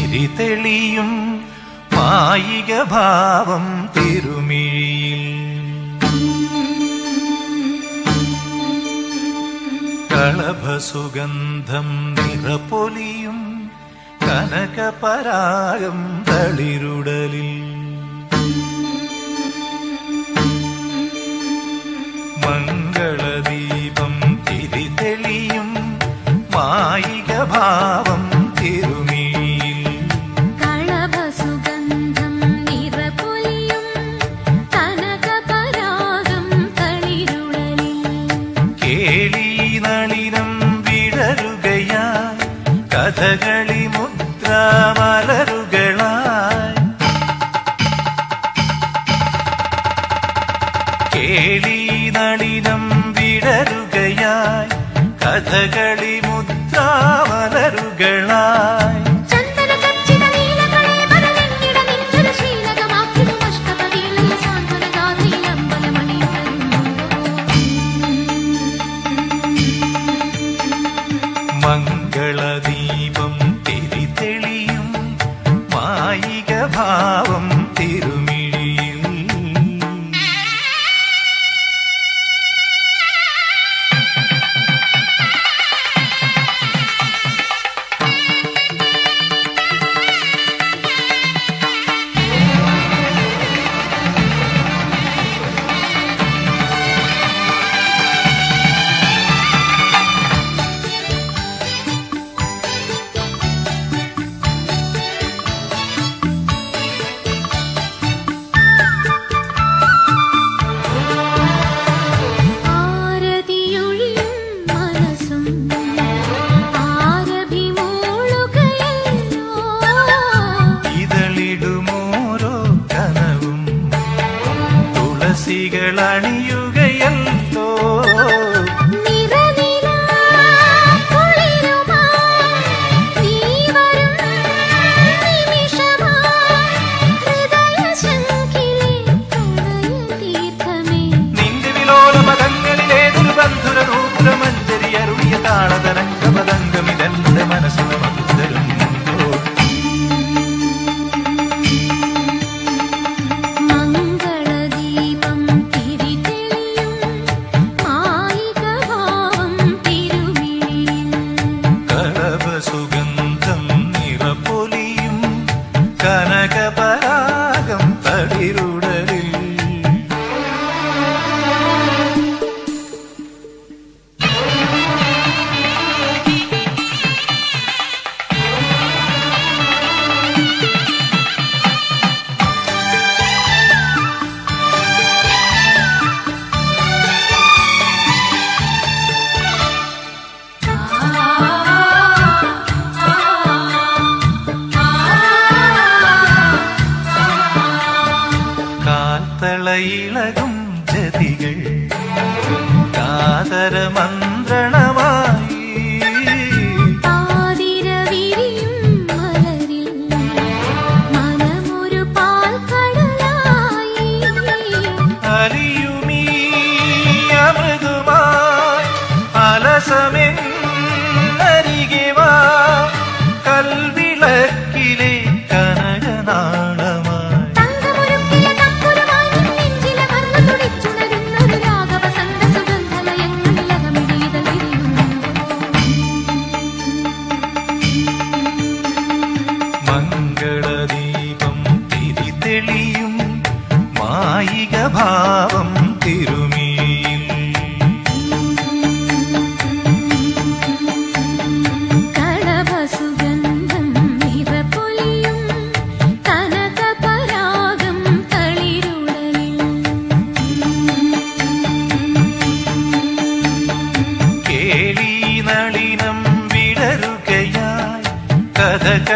തിരിതെളിയും മായിക ഭാവം തിരുമിഴിയിൽ കളഭസുഗന്ധം നിറപ്പൊലിയും കനകപരാഗം തളിരുടലിൽ മംഗളദീപം തിരിതെളിയും മായിക ഭാവം തിരുമിഴിയിൽ കളഭസുഗന്ധം നിറപൊലിയും കനകപരാഗം തളിരുടലിൽ കേളി നളിനം വിടരുകയായി കഥകളി മുദ്ര മലരുകളായി കേളി നളിനം വിടരുകയായി കഥകളി മുദ്ര മലരുകളായി ചന്ദന കച്ചിത നീലകളെ മരലെന്നിട നിഞ്ചൊരു ശീലകമാക്കിടും അഷ്ടപതികളിൽ സാന്ത്വനഗാഥയിൽ അമ്പലമണിയുണരുന്നു. മംഗളദീപം തിരിതെളിയും മായിക ഭാവം തിരുമിഴിയിൽ ആരതിയൊഴിയും മനസ്സും ആരഭിമൂളുകയല്ലോ ഇതളിടുമോരോ കനവും തുളസികൾ അണിയുകയല്ലോ നിറനിലാ കുളിരുമായി നീ വരും നിമിഷമായി ഹൃദയശങ്കിലെ പ്രണയതീർത്ഥമേ നിന്റെ വിലോല പദങ്ങളിലേതൊരു ബന്ധുര നൂപുര മഞ്ചരി അരുളിയ താളതരംഗ പദംഗമിതെന്റെ മനസ്സിന് മധുതരുമ്പോൾ മംഗളദീപം തിരിതെളിയും മായികഭാവം തിരുമിഴിയിൽ കളഭസുഗന്ധം നിറപ്പൊലിയും കനകപരാഗം തളിരുടലിൽ കാത്തളയിളകും ജതികൾ കാതര മന്ത്രണമായി ആതിരവിരിയും മലരിൽ മനമൊരു പാൽക്കടലായി അലിയുമീ അമൃതുമായി അലസമെന്നരികെ വാ കൽവിളക്കിലെ കനകനാളമായി തങ്കമൊരുക്കിയ തമ്പുരുമായി നിൻ നെഞ്ചിലമർന്നു തുടിച്ചുണരുന്നൊരു രാഗവസന്ത സുഗന്ധലയങ്ങളിൽ അകമിഴിതൾ വിരിയുന്നു. മംഗളദീപം തിരിതെളിയും മായിക ഭാവം തിരുമിയിൽ കളഭസുഗന്ധം നിറപൊലിയും കനകപരാഗം തളിരുടലിൽ കേളി നളിനം വിടരുകയായി കഥകളി